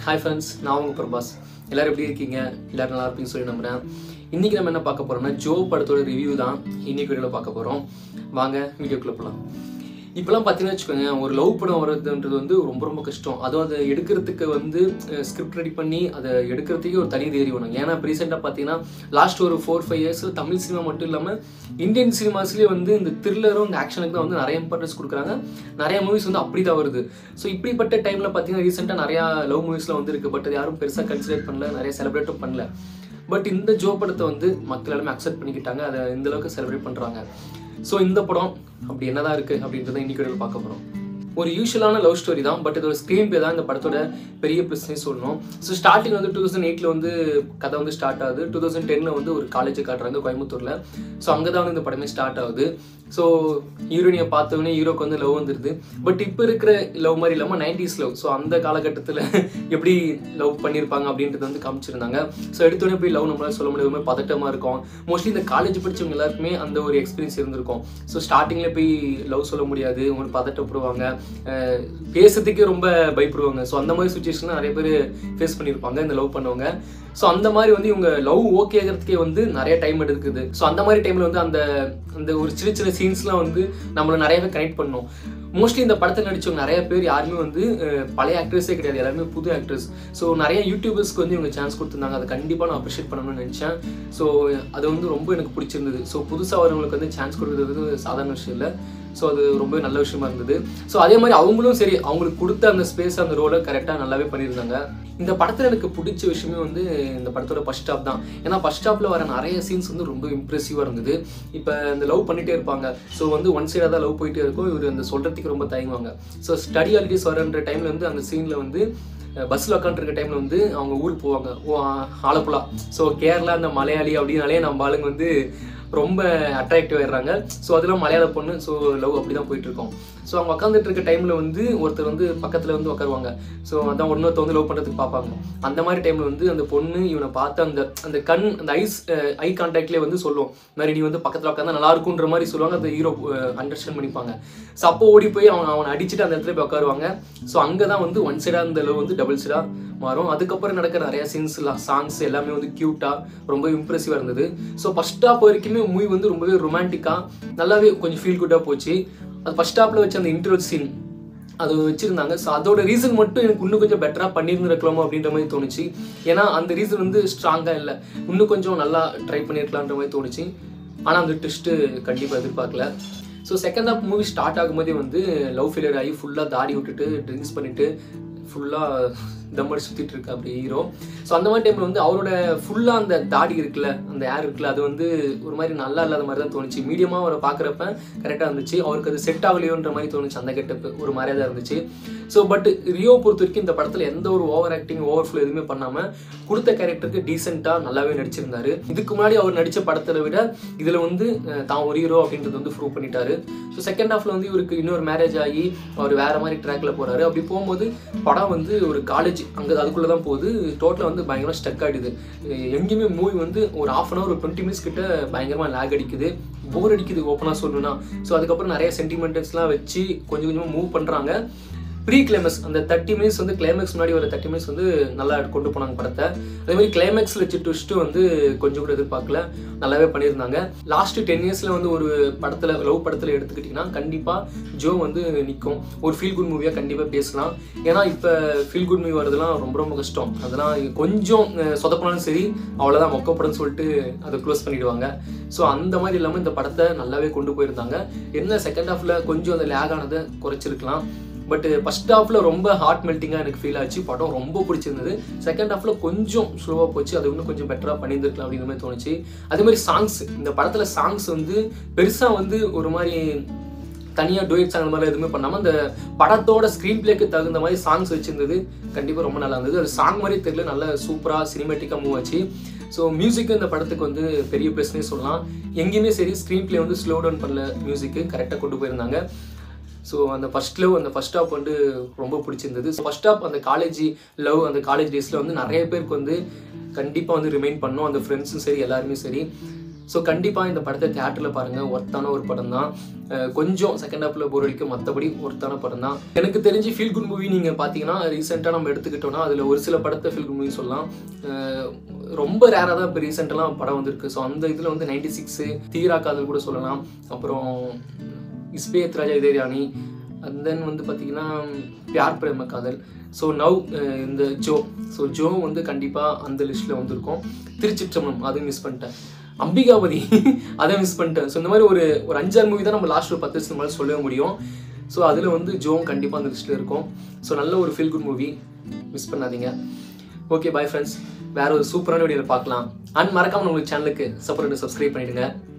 hi friends நான் உங்கள் பிரபாஸ் எல்லாரும் எப்படி இருக்கீங்க எல்லாரும் நல்லா இருப்பீங்கன்னு சொல்லி நம்புறேன் இன்னைக்கு நம்ம என்ன பார்க்க போறோம்னா ஜோ படத்தோட ரிவ்யூ தான் இன்னைக்கு வீடியோவில் பார்க்க போகிறோம் வாங்க வீடியோக்குள்ள போகலாம் இப்போலாம் பார்த்தீங்கன்னா வச்சுக்கோங்க ஒரு லவ் படம் வர்றதுன்றது வந்து ரொம்ப ரொம்ப கஷ்டம் அதுவும் அதை எடுக்கிறதுக்கு வந்து ஸ்கிரிப்ட் ரெடி பண்ணி அதை எடுக்கிறதுக்கே ஒரு தனி தேரி வேணும் ஏன்னா இப்போ ரீசெண்டாக பார்த்தீங்கன்னா லாஸ்ட் ஒரு ஃபோர் ஃபைவ் இயர்ஸில் தமிழ் சினிமா மட்டும் இல்லாமல் இந்தியன் சினிமாஸ்லேயே வந்து இந்த த்ரில்லரும் இந்த ஆக்ஷனுக்கு தான் வந்து நிறைய இம்பார்ட்டன்ஸ் கொடுக்குறாங்க நிறைய மூவிஸ் வந்து அப்படி தான் வருது ஸோ இப்படிப்பட்ட டைமில் பார்த்தீங்கன்னா ரீசெண்டாக நிறையா லவ் மூவிஸ்லாம் வந்திருக்கு பட் அது யாரும் பெருசாக கன்சிடர் பண்ணல நிறைய செலிப்ரேட்டும் பண்ணல பட் இந்த ஜோ படத்தை வந்து மக்கள் எல்லாமே அக்செப்ட் பண்ணிக்கிட்டாங்க அதை இந்த அளவுக்கு செலிப்ரேட் பண்ணுறாங்க ஸோ இந்த படம் அப்படி என்னதான் இருக்குது அப்படின்றத இன்னைக்கு வீடியோவில் பார்க்க போகிறோம் ஒரு யூஷுவலான லவ் ஸ்டோரி தான் பட் இதோட ஸ்க்ரீன் பே தான் இந்த படத்தோட பெரிய ப்ளஸ்னே சொல்லணும் ஸோ ஸ்டார்டிங் வந்து டூ தௌசண்ட் எயிட்டில் வந்து கதை வந்து ஸ்டார்ட் ஆகுது டூ தௌசண்ட் டென்னில் வந்து ஒரு காலேஜ் காட்டுறாங்க கோயம்புத்தூரில் ஸோ அங்கே தான் வந்து இந்த படமே ஸ்டார்ட் ஆகுது ஸோ ஹீரோனியை பார்த்தவொடனே ஹீரோக்கு வந்து லவ் வந்துடுது பட் இப்போ இருக்கிற லவ் மாதிரி இல்லாமல் நைன்டிஸ் லவ் ஸோ அந்த காலகட்டத்தில் எப்படி லவ் பண்ணியிருப்பாங்க அப்படின்றது வந்து காமிச்சிருந்தாங்க ஸோ எடுத்தோடனே போய் லவ் நம்மளால சொல்ல முடியாத மாதிரி பதட்டமாக இருக்கும் மோஸ்ட்லி இந்த காலேஜ் படிச்சவங்க எல்லாருக்குமே அந்த ஒரு எக்ஸ்பீரியன்ஸ் இருந்திருக்கும் ஸோ ஸ்டார்டிங்கில் போய் லவ் சொல்ல முடியாது உங்களுக்கு பதட்டப்படுவாங்க அஹ் பேசுறதுக்கே ரொம்ப பயப்படுவாங்க ஸோ அந்த மாதிரி சுச்சுவேஷன்லாம் நிறைய பேர் ஃபேஸ் பண்ணியிருப்பாங்க இந்த லவ் பண்ணவங்க ஸோ அந்த மாதிரி வந்து இவங்க லவ் ஓகே ஆகிறதுக்கே வந்து நிறைய டைம் எடுக்குது ஸோ அந்த மாதிரி டைமில் வந்து அந்த அந்த ஒரு சின்ன சின்ன சீன்ஸ்லாம் வந்து நம்மளை நிறையவே கனெக்ட் பண்ணும் மோஸ்ட்லி இந்த படத்தில் நடிச்சவங்க நிறைய பேர் யாருமே வந்து அஹ், பழைய ஆக்ட்ரஸே கிடையாது எல்லாருமே புது ஆக்ட்ரஸ் ஸோ நிறைய யூடியூபர்ஸ்க்கு வந்து இவங்க சான்ஸ் கொடுத்துருந்தாங்க அதை கண்டிப்பாக நான் அப்ரிஷியேட் பண்ணணும்னு நினச்சேன் ஸோ அது வந்து ரொம்ப எனக்கு பிடிச்சிருந்தது ஸோ புதுசாக வரவங்களுக்கு வந்து சான்ஸ் கொடுக்குறது வந்து சாதாரண விஷயம் இல்லை ஸோ அது ரொம்ப நல்ல விஷயமா இருந்தது ஸோ அதே மாதிரி அவங்களும் சரி அவங்களுக்கு கொடுத்த அந்த ஸ்பேஸ் அந்த ரோலை கரெக்டாக நல்லாவே பண்ணியிருந்தாங்க இந்த படத்தில் எனக்கு பிடிச்ச விஷயமே வந்து இந்த படத்தோட ஃபர்ஸ்ட் ஸ்டாப் தான் ஏன்னா ஃபர்ஸ்ட் ஸ்டாப்பில் வர நிறைய சீன்ஸ் வந்து ரொம்ப இம்ப்ரெசிவாக இருந்தது இப்போ இந்த லவ் பண்ணிட்டே இருப்பாங்க ஸோ வந்து ஒன் சைடாக தான் லவ் போயிட்டே இருக்கும் இவர் அந்த சொல்கிறதுக்கு ரொம்ப தயங்குவாங்க ஸோ ஸ்டடி ஹாலிடேஸ் வரன்ற டைமில் வந்து அந்த சீனில் வந்து பஸ்ஸில் உட்காந்துருக்க டைமில் வந்து அவங்க ஊருக்கு போவாங்க ஓ ஆ- ஆலப்புழா ஸோ கேரளா அந்த மலையாளி அப்படின்னாலே நம்ம ஆளுங்க வந்து ரொம்ப அட்ராக்டிவ் ஆயிடுறாங்க ஸோ அதெல்லாம் மலையாள பொண்ணு ஸோ லவ் அப்படி தான் போயிட்டு இருக்கோம் ஸோ அவங்க உட்காந்துட்டு இருக்க டைமில் வந்து ஒருத்தர் வந்து பக்கத்தில் வந்து உட்காருவாங்க ஸோ அதான் ஒன்னொருத்த வந்து லவ் பண்ணுறதுக்கு பார்ப்பாங்க அந்த மாதிரி டைமில் வந்து அந்த பொண்ணு இவனை பார்த்து அந்த அந்த கண் அந்த ஐஸ் ஐ கான்டாக்ட்லேயே வந்து சொல்லும் இந்த மாதிரி நீ வந்து பக்கத்தில் உட்காந்தா நல்லா இருக்குன்ற மாதிரி சொல்லுவாங்க அந்த ஹீரோ அண்டர்ஸ்டாண்ட் பண்ணிப்பாங்க ஸோ அப்போ ஓடி போய் அவன் அவனை அடிச்சுட்டு அந்த இடத்துல போய் உட்காருவாங்க ஸோ அங்கே தான் வந்து ஒன் சைடாக அந்த லவ் வந்து டபுள் சைடாக மாறும் அதுக்கப்புறம் நடக்கிற நிறைய சீன்ஸ் சாங்ஸ் எல்லாமே வந்து க்யூட்டாக ரொம்ப இம்ப்ரெசிவாக இருந்தது ஸோ ஃபர்ஸ்ட் ஹாப் வரைக்குமே மூவி வந்து ரொம்பவே ரொமான்டிக்காக நல்லாவே கொஞ்சம் ஃபீல் குட்டாக போச்சு அது ஃபர்ஸ்ட் ஹாப்பில் வச்ச அந்த இன்டர்வல் சீன் அது வச்சிருந்தாங்க ஸோ அதோட ரீசன் மட்டும் எனக்கு இன்னும் கொஞ்சம் பெட்டராக பண்ணியிருந்துருக்கலாமோ அப்படின்ற மாதிரி தோணுச்சு ஏன்னா அந்த ரீசன் வந்து ஸ்ட்ராங்காக இல்லை இன்னும் கொஞ்சம் நல்லா ட்ரை பண்ணியிருக்கலான்ற மாதிரி தோணுச்சு ஆனால் அந்த ட்விஸ்ட்டு கண்டிப்பாக எதிர்பார்க்கல so second half movie start ஆகும்போதே வந்து லவ் ஃபெயிலியர் ஆகி ஃபுல்லாக தாடி விட்டுட்டு ட்ரிங்க்ஸ் பண்ணிட்டு ஃபுல்லாக தம்மடி சுற்றிட்டு இருக்கு அப்படி ஹீரோ ஸோ அந்த மாதிரி டைமில் வந்து அவரோட ஃபுல்லாக அந்த தாடி இருக்குல்ல அந்த ஏர் இருக்குல்ல அது வந்து ஒரு மாதிரி நல்லா இல்லாத மாதிரி தான் தோணுச்சு மீடியமாக அவரை பார்க்குறப்ப கரெக்டாக இருந்துச்சு அவருக்கு அது செட் ஆகலையோன்ற மாதிரி தோணுச்சு அந்த கெட்டப்பு ஒரு மாதிரியாக தான் இருந்துச்சு ஸோ பட் ரியோ பொறுத்த வரைக்கும் இந்த படத்தில் எந்த ஒரு ஓவர் ஆக்டிங் ஓவர் ஃப்ளோ எதுவுமே பண்ணாமல் கொடுத்த கேரக்டருக்கு டீசெண்டாக நல்லாவே நடிச்சிருந்தாரு இதுக்கு முன்னாடி அவர் நடித்த படத்தை விட இதில் வந்து அஹ், தான் ஒரு ஹீரோ அப்படின்றது வந்து ப்ரூவ் பண்ணிட்டாரு ஸோ செகண்ட் ஹாஃப்ல வந்து இவருக்கு இன்னொரு மேரேஜ் ஆகி அவர் வேற மாதிரி ட்ராக்ல போறாரு அப்படி போகும்போது படம் வந்து ஒரு காலேஜ் அங்கே அதுக்குள்ளே தான் போகுது டோட்டலாக வந்து பயங்கரமாக ஸ்டக் ஆகிடுது எங்கேயுமே மூவி வந்து ஒரு ஆஃப் அன் ஹவர் ஒரு டுவெண்ட்டி மினிட்ஸ் கிட்ட பயங்கரமாக லேக் அடிக்குது போர் அடிக்குது ஓப்பனாக சொல்லணும்னா ஸோ அதுக்கப்புறம் நிறைய சென்டிமெண்டல்ஸ்லாம் வச்சு கொஞ்சம் கொஞ்சமாக மூவ் பண்ணுறாங்க ப்ரீ கிளைமேக்ஸ் அந்த தேர்ட்டி மினிட்ஸ் வந்து கிளைமேக்ஸ் முன்னாடி ஒரு தேர்ட்டி மினிட்ஸ் வந்து நல்லா கொண்டு போனாங்க படத்தை அதே மாதிரி கிளைமேக்ஸில் வச்சு ட்விஸ்ட்டு வந்து கொஞ்சம் கூட எதிர்பார்க்கல நல்லாவே பண்ணியிருந்தாங்க லாஸ்ட் டென் இயர்ஸில் வந்து ஒரு படத்தில் லவ் படத்தில் எடுத்துக்கிட்டிங்கன்னா கண்டிப்பாக ஜோ வந்து நிற்கும் ஒரு ஃபீல் குட் மூவியாக கண்டிப்பாக பேசலாம் ஏன்னா இப்போ ஃபீல் குட் மூவி வரதுலாம் ரொம்ப ரொம்ப கஷ்டம் அதெல்லாம் கொஞ்சம் அஹ், சொதப்பினாலும் சரி அவ்வளோதான் மொக்கப்படம்னு சொல்லிட்டு அதை க்ளோஸ் பண்ணிடுவாங்க ஸோ அந்த மாதிரி இல்லாமல் இந்த படத்தை நல்லாவே கொண்டு போயிருந்தாங்க என்ன செகண்ட் ஹாஃபில் கொஞ்சம் அந்த லேக் ஆனதை குறைச்சிருக்கலாம் பட் ஃபர்ஸ்ட் ஹாஃப்ல ரொம்ப ஹார்ட் மெல்ட்டிங்காக எனக்கு ஃபீல் ஆச்சு படம் ரொம்ப பிடிச்சிருந்தது செகண்ட் ஹாஃப்ல கொஞ்சம் ஸ்லோவாக போச்சு அது இன்னும் கொஞ்சம் பெட்டராக பண்ணியிருந்திருக்கலாம் அப்படிங்கிற மாதிரி தோணுச்சு அதே மாதிரி சாங்ஸ் இந்த படத்தில் சாங்ஸ் வந்து பெருசாக வந்து ஒரு மாதிரி தனியாக டூயட் சாங் அந்த மாதிரி எதுவுமே பண்ணாமல் அந்த படத்தோட ஸ்க்ரீன் பிளேக்கு தகுந்த மாதிரி சாங்ஸ் வச்சிருந்தது கண்டிப்பாக ரொம்ப நல்லா இருந்தது அது சாங் மாதிரி தெரியல நல்ல சூப்பராக சினிமேட்டிக்காக மூவ் ஆச்சு ஸோ மியூசிக்கு இந்த படத்துக்கு வந்து பெரிய ப்ளஸ்னே சொல்லலாம் எங்கேயுமே சரி ஸ்க்ரீன் பிளே வந்து ஸ்லோ டவுன் பண்ணல மியூசிக்கு கரெக்டாக கொண்டு போயிருந்தாங்க ஸோ அந்த ஃபர்ஸ்ட் லவ் அந்த ஃபர்ஸ்ட் ஸ்டாப் வந்து ரொம்ப பிடிச்சிருந்தது ஸோ ஃபர்ஸ்ட் ஸ்டாப் அந்த காலேஜ் லவ் அந்த காலேஜ் டேஸில் வந்து நிறைய பேருக்கு வந்து கண்டிப்பாக வந்து ரிமைன் பண்ணோம் அந்த ஃப்ரெண்ட்ஸும் சரி எல்லாருமே சரி ஸோ கண்டிப்பாக இந்த படத்தை தேட்டரில் பாருங்கள் ஒர்த்தான ஒரு படம் தான் அஹ் கொஞ்சம் செகண்ட் ஹாஃபில் போர் அடிக்கும் மற்றபடி ஒர்த்தான படம் தான் எனக்கு தெரிஞ்சு ஃபீல் குட் மூவி நீங்கள் பார்த்தீங்கன்னா ரீசெண்டாக நம்ம எடுத்துக்கிட்டோம்னா அதில் ஒரு சில படத்தை ஃபீல் குட் மூவி சொல்லலாம் அஹ் ரொம்ப ரேராக தான் இப்போ ரீசெண்டெல்லாம் படம் வந்திருக்கு ஸோ அந்த இதில் வந்து நைன்டி சிக்ஸு தீரா காதல் கூட சொல்லலாம் அப்புறம் இஸ்பேத் ராஜா இதேரியானி அண்ட் தென் வந்து பார்த்தீங்கன்னா பியார் பிரேம காதல் ஸோ நவ் இந்த ஜோ ஸோ ஜோ வந்து கண்டிப்பாக அந்த லிஸ்ட்டில் வந்திருக்கும் திருச்சிற்றம்பலம் அதுவும் மிஸ் பண்ணிட்டேன் அம்பிகாபதி அதை மிஸ் பண்ணிட்டேன் ஸோ இந்த மாதிரி ஒரு ஒரு அஞ்சாறு மூவி தான் நம்ம லாஸ்ட் ஒரு பத்து வருஷத்துக்கு மேலே சொல்லவே முடியும் ஸோ அதில் வந்து ஜோவும் கண்டிப்பாக அந்த லிஸ்ட்டில் இருக்கும் ஸோ நல்ல ஒரு ஃபீல் குட் மூவி மிஸ் பண்ணாதீங்க ஓகே பை ஃப்ரெண்ட்ஸ் வேற ஒரு சூப்பரான வீடியோவில் பார்க்கலாம் அண்ட் மறக்காம உங்களுக்கு சேனலுக்கு சப்போர்ட் சப்ஸ்கிரைப் பண்ணிடுங்க